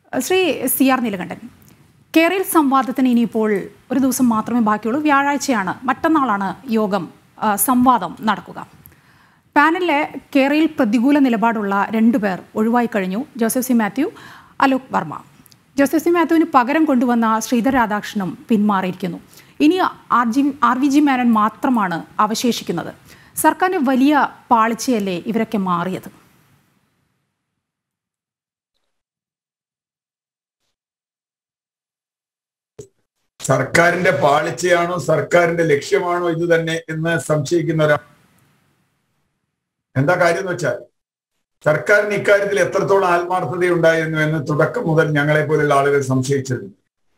Shri C R Neelakantan Kerala സംവാദത്തിന് ഇനിയിപ്പോൾ ഒരു ദിവസം മാത്രമേ ബാക്കിയുള്ളൂ വ്യാഴാഴ്ചയാണ് മറ്റന്നാളാണ് യോഗം ആ, സംവാദം നടക്കുക പാനലിലെ കേരളയിൽ പ്രതികൂല നിലപാടുള്ള രണ്ടുപേർ ഒഴിവായി കഴിഞ്ഞു ജോസഫ് സി മാത്യു അലോക് വർമ്മ ജോസഫ് സി മാത്യുവിന് പകരം കൊണ്ടുവന്ന ശ്രീധർ രാധാകൃഷ്ണനും പിന്മാറിയിരിക്കുന്നു ഇനി R G R V G Menon മാത്രമാണ് അവശേഷിക്കുന്നത് സർക്കാരിന് വലിയ പാളിച്ചയല്ലേ ഇവരൊക്കെ മാറിയത് സർക്കാരിന്റെ പാളിച്ചയാണോ സർക്കാരിന്റെ ലക്ഷ്യമാണോ ഇത് തന്നെ എന്ന് സംശയിക്കുന്ന ഒരാൾ എന്താ കാര്യം എന്ന് വെച്ചാൽ സർക്കാരിന് ഇക്കാര്യത്തിൽ എത്രത്തോളം ആത്മാർത്ഥതയുണ്ടായിരുന്നു എന്ന് തുടക്കം മുതൽ ഞങ്ങളെ പോലുള്ള ആളുകൾ സംശയിച്ചിരുന്നു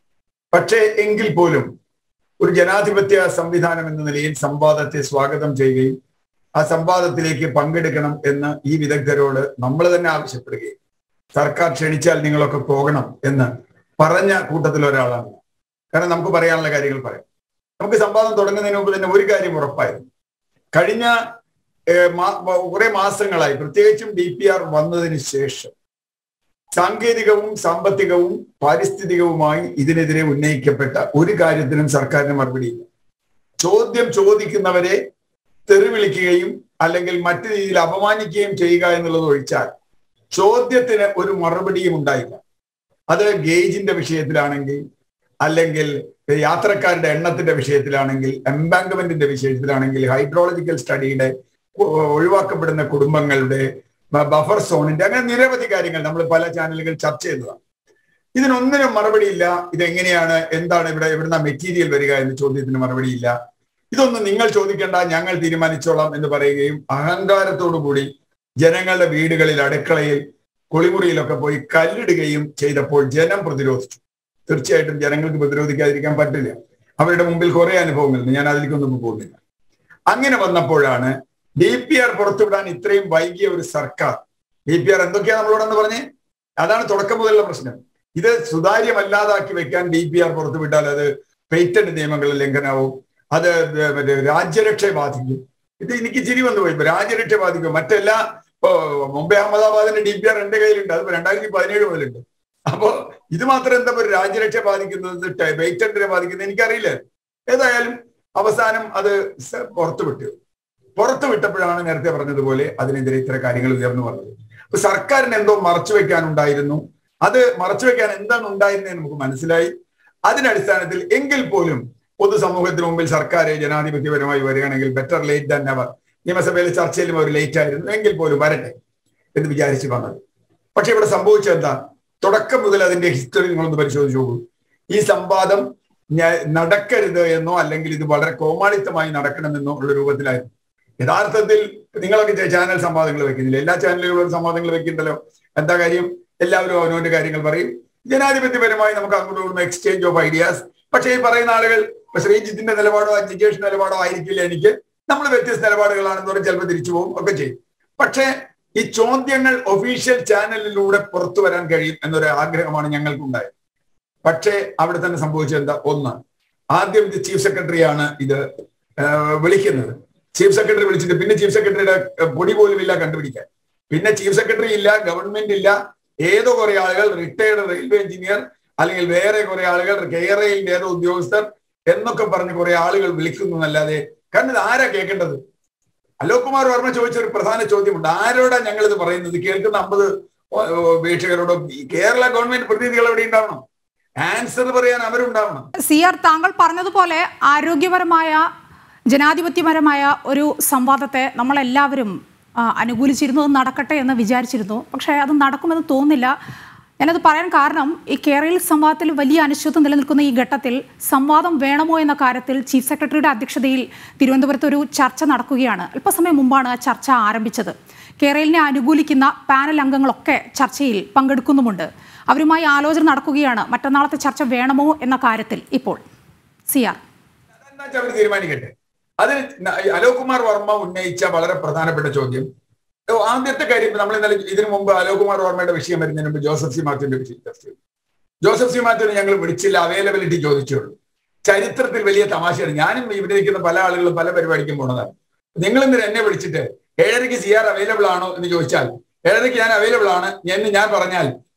പക്ഷേ എങ്കിൽ പോലും ഒരു ജനാധിപത്യ സംവിധാനം എന്ന നിലയിൽ സംവാദത്തെ സ്വാഗതം ചെയ്യുകയും ആ സംവാദത്തിലേക്ക് പങ്കെടുക്കണം എന്ന് ഈ വിദഗ്ധരോട് നമ്മൾ തന്നെ ആവശ്യപ്പെടുകയും സർക്കാർ ക്ഷണിച്ചാൽ നിങ്ങളൊക്കെ പോകണം എന്ന് പറഞ്ഞ കൂട്ടത്തിൽ ഒരാളാണ് ഞാൻ. കാരണം നമുക്ക് പറയാനുള്ള കാര്യങ്ങൾ പറയാം നമുക്ക് സംവാദം തുടങ്ങുന്നതിന് മുമ്പ് തന്നെ ഒരു കാര്യം ഉറപ്പായിരുന്നു കഴിഞ്ഞ ഏഹ്, മാ- കുറെ മാസങ്ങളായി പ്രത്യേകിച്ചും ഡി പി ആർ വന്നതിന് ശേഷം സാങ്കേതികവും സാമ്പത്തികവും പാരിസ്ഥിതികവുമായി ഇതിനെതിരെ ഉന്നയിക്കപ്പെട്ട ഒരു കാര്യത്തിനും സർക്കാരിന് മറുപടിയില്ല ചോദ്യം ചോദിക്കുന്നവരെ തെറിവിളിക്കുകയും അല്ലെങ്കിൽ മറ്റു രീതിയിൽ അപമാനിക്കുകയും ചെയ്യുക എന്നുള്ളത് ഒഴിച്ചാൽ ചോദ്യത്തിന് ഒരു മറുപടിയും ഉണ്ടായില്ല അത് ഗേജിന്റെ വിഷയത്തിലാണെങ്കിൽ അല്ലെങ്കിൽ യാത്രക്കാരുടെ എണ്ണത്തിന്റെ വിഷയത്തിലാണെങ്കിൽ എംബാങ്ക്മെന്റിന്റെ വിഷയത്തിലാണെങ്കിൽ ഹൈഡ്രോളജിക്കൽ സ്റ്റഡിയുടെ ഒഴിവാക്കപ്പെടുന്ന കുടുംബങ്ങളുടെ ബഫർ സോണിന്റെ അങ്ങനെ നിരവധി കാര്യങ്ങൾ നമ്മൾ പല ചാനലുകൾ ചർച്ച ചെയ്തതാണ് ഇതിനൊന്നിനും മറുപടിയില്ല ഇതെങ്ങനെയാണ് എന്താണ് ഇവിടെ എവിടുന്ന മെറ്റീരിയൽ വരിക എന്ന ചോദ്യത്തിന് മറുപടിയില്ല ഇതൊന്നും നിങ്ങൾ ചോദിക്കേണ്ട ഞങ്ങൾ തീരുമാനിച്ചോളാം എന്ന് പറയുകയും അഹങ്കാരത്തോടു കൂടി ജനങ്ങളുടെ വീടുകളിൽ അടുക്കളയിൽ കുളിമുറിയിലൊക്കെ പോയി കല്ലിടുകയും ചെയ്തപ്പോൾ ജനം പ്രതിരോധിച്ചു തീർച്ചയായിട്ടും ജനങ്ങൾക്ക് പ്രതിരോധിക്കാതിരിക്കാൻ പറ്റില്ല അവരുടെ മുമ്പിൽ കുറെ അനുഭവങ്ങളുണ്ട് ഞാൻ അതിലേക്കൊന്നും പോകുന്നില്ല അങ്ങനെ വന്നപ്പോഴാണ് ഡി പി ആർ പുറത്തുവിടാൻ ഇത്രയും വൈകിയ ഒരു സർക്കാർ ഡി പി ആർ എന്തൊക്കെയാ നമ്മളോടെന്ന് പറഞ്ഞേ അതാണ് തുടക്കം മുതലുള്ള പ്രശ്നം ഇത് സുതാര്യമല്ലാതാക്കി വെക്കാൻ ഡി പി ആർ പുറത്തുവിട്ടാൽ അത് പേറ്റന്റ് നിയമങ്ങളുടെ ലംഘനവും അത് മറ്റേ രാജ്യരക്ഷയെ ബാധിക്കും ഇത് എനിക്ക് ചിരി വന്നു പോയി ഇപ്പൊ രാജ്യരക്ഷയെ ബാധിക്കും മറ്റെല്ലാ ഇപ്പോ മുംബൈ അഹമ്മദാബാദിന്റെ ഡി പി ആർ എന്റെ കയ്യിലുണ്ട് അത് രണ്ടായിരത്തി പതിനേഴ് മുതലുണ്ട് അപ്പോ ഇത് മാത്രം എന്താ ഒരു രാജ്യരക്ഷയെ ബാധിക്കുന്നത് പേറ്റന്റിനെ ബാധിക്കുന്നത് എനിക്കറിയില്ല ഏതായാലും അവസാനം അത് സ- പുറത്തുവിട്ടു പുറത്തു വിട്ടപ്പോഴാണ് നേരത്തെ പറഞ്ഞതുപോലെ അതിനെതിരെ ഇത്ര കാര്യങ്ങൾ ഉയർന്നു വന്നത് അപ്പൊ സർക്കാരിന് എന്തോ മറച്ചു വെക്കാനുണ്ടായിരുന്നു അത് മറച്ചു വെക്കാൻ എന്താണ് ഉണ്ടായിരുന്നത് നമുക്ക് മനസ്സിലായി അതിന്റെ അടിസ്ഥാനത്തിൽ എങ്കിൽ പോലും പൊതുസമൂഹത്തിന് മുമ്പിൽ സർക്കാർ ജനാധിപത്യപരമായി വരികയാണെങ്കിൽ ബെറ്റർ ലേറ്റ് ദാൻ നെവർ നിയമസഭയിലെ ചർച്ചയിലും അവർ ലേറ്റ് ആയിരുന്നു എങ്കിൽ പോലും വരട്ടെ എന്ന് വിചാരിച്ച് വന്നത് പക്ഷെ ഇവിടെ സംഭവിച്ചത് എന്താ തുടക്കം മുതൽ അതിന്റെ ഹിസ്റ്ററി നിങ്ങളൊന്ന് പരിശോധിച്ച് നോക്കൂ ഈ സംവാദം ഞ- നടക്കരുത് എന്നോ അല്ലെങ്കിൽ ഇത് വളരെ കോമാളിത്തമായി നടക്കണമെന്നോ ഉള്ള രൂപത്തിലായിരുന്നു യഥാർത്ഥത്തിൽ നിങ്ങളൊക്കെ ചെ- ചാനൽ സംവാദങ്ങൾ വെക്കുന്നില്ല എല്ലാ ചാനലുകളും സംവാദങ്ങൾ വെക്കുന്നുണ്ടല്ലോ എന്താ കാര്യം എല്ലാവരും അവനവന്റെ കാര്യങ്ങൾ പറയും ജനാധിപത്യപരമായി നമുക്ക് അങ്ങോട്ടും ഇങ്ങോട്ടും എക്സ്ചേഞ്ച് ഓഫ് ഐഡിയാസ് പക്ഷേ ഈ പറയുന്ന ആളുകൾ ഇപ്പൊ ശ്രീജിത്തിന്റെ നിലപാടോ ജിജേഷ് നിലപാടോ ആയിരിക്കില്ല എനിക്ക് നമ്മൾ വ്യത്യസ്ത നിലപാടുകളാണെന്ന് പറഞ്ഞ് ചിലപ്പോൾ തിരിച്ചു പോകും ഒക്കെ ചെയ്യും പക്ഷേ ഈ ചോദ്യങ്ങൾ ഒഫീഷ്യൽ ചാനലിലൂടെ പുറത്തു വരാൻ കഴിയും എന്നൊരു ആഗ്രഹമാണ് ഞങ്ങൾക്കുണ്ടായത് പക്ഷേ അവിടെ തന്നെ സംഭവിച്ചത് എന്താ ഒന്ന് ആദ്യം ഇത് ചീഫ് സെക്രട്ടറിയാണ് ഇത് ആ, വിളിക്കുന്നത് ചീഫ് സെക്രട്ടറി വിളിച്ചിട്ട് പിന്നെ ചീഫ് സെക്രട്ടറിയുടെ പൊടി പോലും ഇല്ല കണ്ടുപിടിക്കാൻ പിന്നെ ചീഫ് സെക്രട്ടറി ഇല്ല ഗവൺമെന്റ് ഇല്ല ഏതോ കുറെ ആളുകൾ റിട്ടയർഡ് റെയിൽവേ എഞ്ചിനീയർ അല്ലെങ്കിൽ വേറെ കുറെ ആളുകൾ കേരളയിലെ ഏതോ ഉദ്യോഗസ്ഥർ എന്നൊക്കെ പറഞ്ഞ് കുറെ ആളുകൾ വിളിക്കുന്നു എന്നല്ലാതെ കാരണം ഇത് ആരാ കേൾക്കേണ്ടത് അലോക് കുമാർ വർമ്മ ചോദിച്ച ഒരു പ്രധാന ചോദ്യമുണ്ട് ആരോടാ ഞങ്ങൾ ഇത് പറയുന്നത് കേൾക്കുന്ന അമ്പത് വീക്ഷകരോടോ ഈ കേരള ഗവൺമെന്റ് പ്രതിനിധികൾ എവിടെ ഉണ്ടാവണം ആൻസർ പറയാൻ അവരുണ്ടാവണം സി ആർ താങ്കൾ പറഞ്ഞതുപോലെ ആരോഗ്യപരമായ ജനാധിപത്യപരമായ ഒരു സംവാദത്തെ നമ്മളെല്ലാവരും ആ, അനുകൂലിച്ചിരുന്നു അത് നടക്കട്ടെ എന്ന് വിചാരിച്ചിരുന്നു പക്ഷേ അത് നടക്കുമെന്ന് തോന്നുന്നില്ല ഞാനത് പറയാൻ കാരണം ഈ കേരള സംവാദത്തിൽ വലിയ അനിശ്ചിതത്വം നിലനിൽക്കുന്ന ഈ ഘട്ടത്തിൽ സംവാദം വേണമോ എന്ന കാര്യത്തിൽ ചീഫ് സെക്രട്ടറിയുടെ അധ്യക്ഷതയിൽ തിരുവനന്തപുരത്ത് ഒരു ചർച്ച നടക്കുകയാണ് അല്പസമയം മുമ്പാണ് ആ ചർച്ച ആരംഭിച്ചത് കേരളിനെ അനുകൂലിക്കുന്ന പാനൽ അംഗങ്ങളൊക്കെ ചർച്ചയിൽ പങ്കെടുക്കുന്നുമുണ്ട് അവരുമായി ആലോചന നടക്കുകയാണ് മറ്റന്നാളത്തെ ചർച്ച വേണമോ എന്ന കാര്യത്തിൽ ഇപ്പോൾ സി ആർ അതെന്താ വെച്ചാൽ അവർ തീരുമാനിക്കട്ടെ അതിൽ ന- അലോക് കുമാർ വർമ്മ ഉന്നയിച്ച വളരെ പ്രധാനപ്പെട്ട ചോദ്യം ഓ, ആദ്യത്തെ കാര്യം നമ്മൾ ഇന്നലെ ഇതിനു മുമ്പ് അലോക് കുമാർ വർമ്മയുടെ വിഷയം വരുന്നതിന് മുമ്പ് ജോസഫ് സി മാത്യുവിന്റെ വിഷയം ചർച്ച ചെയ്തു ജോസഫ് സി മാത്യുവിനെ ഞങ്ങൾ വിളിച്ചില്ല അവൈലബിലിറ്റി ചോദിച്ചുള്ളൂ ചരിത്രത്തിൽ വലിയ തമാശയാണ് ഞാനും ഇവിടെ ഇരിക്കുന്ന പല ആളുകളും പല പരിപാടിക്കും പോണതാണ് നിങ്ങൾ ഇന്നലെ എന്നെ വിളിച്ചിട്ട് ഏഴരയ്ക്ക് സി ആർ അവൈലബിൾ ആണോ എന്ന് ചോദിച്ചാൽ ഏഴരയ്ക്ക് ഞാൻ അവൈലബിൾ ആണ് എന്ന് ഞാൻ പറഞ്ഞാൽ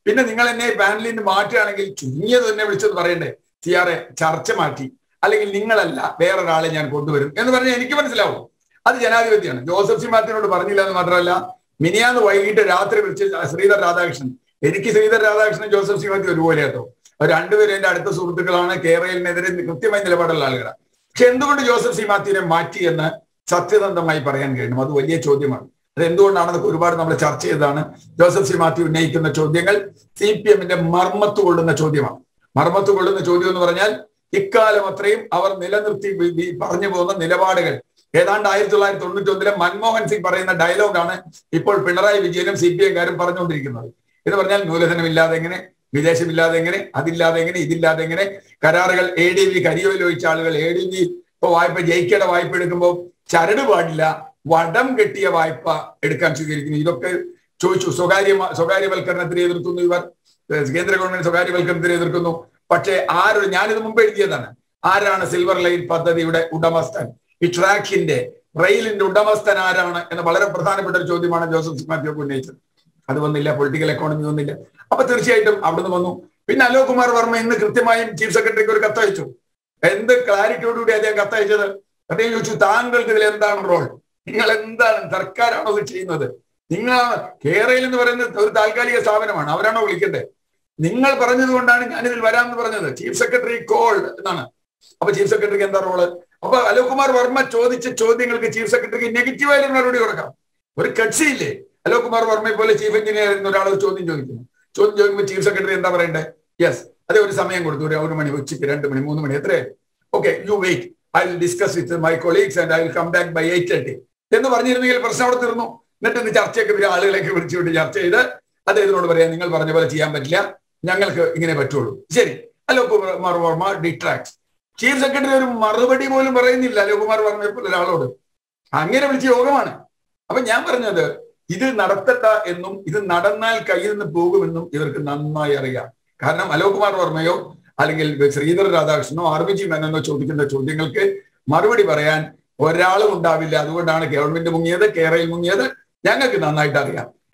പിന്നെ നിങ്ങൾ എന്നെ പാനലിൽ നിന്ന് മാറ്റുകയാണെങ്കിൽ ചുരുങ്ങിയത് തന്നെ വിളിച്ചത് പറയണ്ടേ സിയാറെ ചർച്ച മാറ്റി അല്ലെങ്കിൽ നിങ്ങളല്ല വേറൊരാളെ ഞാൻ കൊണ്ടുവരും എന്ന് പറഞ്ഞാൽ എനിക്ക് മനസ്സിലാവും അത് ജനാധിപത്യമാണ് ജോസഫ് സി മാത്യുവിനോട് പറഞ്ഞില്ല എന്ന് മാത്രമല്ല മിനിയാന്ന് വൈകിട്ട് രാത്രി വിളിച്ച് ശ്രീധർ രാധാകൃഷ്ണൻ എനിക്ക് ശ്രീധർ രാധാകൃഷ്ണൻ ജോസഫ് സി മാത്യു ഒരുപോലെ കേട്ടോ അവർ രണ്ടുപേരും എന്റെ അടുത്ത സുഹൃത്തുക്കളാണ് കേരളത്തിനെതിരെ കൃത്യമായ നിലപാടുള്ള ആളുകളാണ് പക്ഷെ എന്തുകൊണ്ട് ജോസഫ് സി മാത്യുവിനെ മാറ്റി എന്ന് സത്യസന്ധമായി പറയാൻ കഴിയണം അത് വലിയ ചോദ്യമാണ് അത് എന്തുകൊണ്ടാണെന്നൊക്കെ ഒരുപാട് നമ്മൾ ചർച്ച ചെയ്തതാണ് ജോസഫ് സി മാത്യു ഉന്നയിക്കുന്ന ചോദ്യങ്ങൾ സി പി എമ്മിന്റെ മർമ്മത്ത് കൊള്ളുന്ന ചോദ്യമാണ് മർമ്മത്ത് കൊള്ളുന്ന ചോദ്യം എന്ന് പറഞ്ഞാൽ ഇക്കാലം അത്രയും അവർ നിലനിർത്തി പറഞ്ഞു പോകുന്ന നിലപാടുകൾ ഏതാണ്ട് ആയിരത്തി തൊള്ളായിരത്തി തൊണ്ണൂറ്റി ഒന്നിലെ മൻമോഹൻ സിംഗ് പറയുന്ന ഡയലോഗാണ് ഇപ്പോൾ പിണറായി വിജയനും സി പി എംകാരും പറഞ്ഞുകൊണ്ടിരിക്കുന്നത് എന്ന് പറഞ്ഞാൽ മൂലധനമില്ലാതെ എങ്ങനെ വിദേശമില്ലാതെ എങ്ങനെ അതില്ലാതെ എങ്ങനെ ഇതില്ലാതെ എങ്ങനെ കരാറുകൾ എ ഡി വി കരിയോയിൽ ഒഴിച്ച ആളുകൾ എ ഡി വി ഇപ്പൊ വായ്പ ജയിക്കേണ്ട വായ്പ എടുക്കുമ്പോൾ ചരട് പാടില്ല വടം കെട്ടിയ വായ്പ എടുക്കാൻ സ്വീകരിക്കുന്നു ഇതൊക്കെ ചോദിച്ചു സ്വകാര്യ സ്വകാര്യവൽക്കരണത്തിന് എതിർക്കുന്നു ഇവർ കേന്ദ്ര ഗവൺമെന്റ് സ്വകാര്യവൽക്കരണത്തിന് എതിർക്കുന്നു പക്ഷേ ആരൊരു ഞാനിത് മുമ്പ് എഴുതിയതാണ് ആരാണ് സിൽവർ ലൈൻ പദ്ധതിയുടെ ഉടമസ്ഥൻ ഈ ട്രാക്കിന്റെ റെയിലിന്റെ ഉടമസ്ഥൻ ആരാണ് എന്ന വളരെ പ്രധാനപ്പെട്ട ഒരു ചോദ്യമാണ് ജോസഫ് മാത്യു ഉന്നയിച്ചത് അത് വന്നില്ല പൊളിറ്റിക്കൽ എക്കോണമി വന്നില്ല അപ്പൊ തീർച്ചയായിട്ടും അവിടുന്ന് വന്നു പിന്നെ അലോക് കുമാർ വർമ്മ ഇന്ന് കൃത്യമായും ചീഫ് സെക്രട്ടറിക്ക് ഒരു കത്തയച്ചു എന്ത് ക്ലാരിറ്റിയോടുകൂടി അദ്ദേഹം കത്തയച്ചത് അദ്ദേഹം ചോദിച്ചു താങ്കൾക്ക് ഇതിൽ എന്താണ് റോൾ നിങ്ങൾ എന്താണ് സർക്കാരാണോ ഇത് ചെയ്യുന്നത് നിങ്ങളാണ് കേരളയിൽ എന്ന് പറയുന്നത് ഒരു താൽക്കാലിക സ്ഥാപനമാണ് അവരാണോ വിളിക്കേണ്ടത് നിങ്ങൾ പറഞ്ഞത് കൊണ്ടാണ് ഞാനിതിൽ വരാമെന്ന് പറഞ്ഞത് ചീഫ് സെക്രട്ടറി കോൾഡ് എന്നാണ് അപ്പൊ ചീഫ് സെക്രട്ടറിക്ക് എന്താ റോള് അപ്പൊ അലോക് കുമാർ വർമ്മ ചോദിച്ച ചോദ്യങ്ങൾക്ക് ചീഫ് സെക്രട്ടറിക്ക് നെഗറ്റീവായിട്ട് മറുപടി കൊടുക്കാം ഒരു കക്ഷിയില്ലേ അലോക് കുമാർ വർമ്മയെ പോലെ ചീഫ് എഞ്ചിനീയർ എന്ന ഒരാൾ ചോദ്യം ചോദിക്കുന്നു ചോദ്യം ചോദിക്കുമ്പോൾ ചീഫ് സെക്രട്ടറി എന്താ പറയണ്ടേ യെസ് അതേ ഒരു സമയം കൊടുത്തു ഒരു ഒരു മണി ഉച്ചയ്ക്ക് രണ്ട് മണി മൂന്ന് മണി എത്രേ okay you wait I will discuss with my colleagues and I will come back by eight thirty എന്ന് പറഞ്ഞിരുന്നെങ്കിൽ പ്രശ്നം അവിടെ തീർന്നു എന്നിട്ട് ഇന്ന് ചർച്ചയൊക്കെ പിന്നെ ആളുകളെയൊക്കെ വിളിച്ചുകൊണ്ട് ചർച്ച ചെയ്ത് അദ്ദേഹത്തിനോട് പറയാം നിങ്ങൾ പറഞ്ഞ പോലെ ചെയ്യാൻ പറ്റില്ല ഞങ്ങൾക്ക് ഇങ്ങനെ പറ്റുള്ളൂ ശരി അലോക് കുമാർ വർമ്മ ഡിട്രാക്ട് ചീഫ് സെക്രട്ടറി ഒരു മറുപടി പോലും പറയുന്നില്ല അലോക് കുമാർ വർമ്മയെ പോലെ ഒരാളോട് അങ്ങനെ വിളിച്ച യോഗമാണ് അപ്പൊ ഞാൻ പറഞ്ഞത് ഇത് നടത്തട്ട എന്നും ഇത് നടന്നാൽ കയ്യിൽ നിന്ന് പോകുമെന്നും ഇവർക്ക് നന്നായി അറിയാം കാരണം അലോക് കുമാർ വർമ്മയോ അല്ലെങ്കിൽ ശ്രീധർ രാധാകൃഷ്ണനോ ആർ ബി ജി മേനോനോ ചോദിക്കുന്ന ചോദ്യങ്ങൾക്ക് മറുപടി പറയാൻ ഒരാളും ഉണ്ടാവില്ല അതുകൊണ്ടാണ് ഗവൺമെന്റ് മുങ്ങിയത് കേരളയിൽ മുങ്ങിയത് ഞങ്ങൾക്ക് നന്നായിട്ട് അറിയാം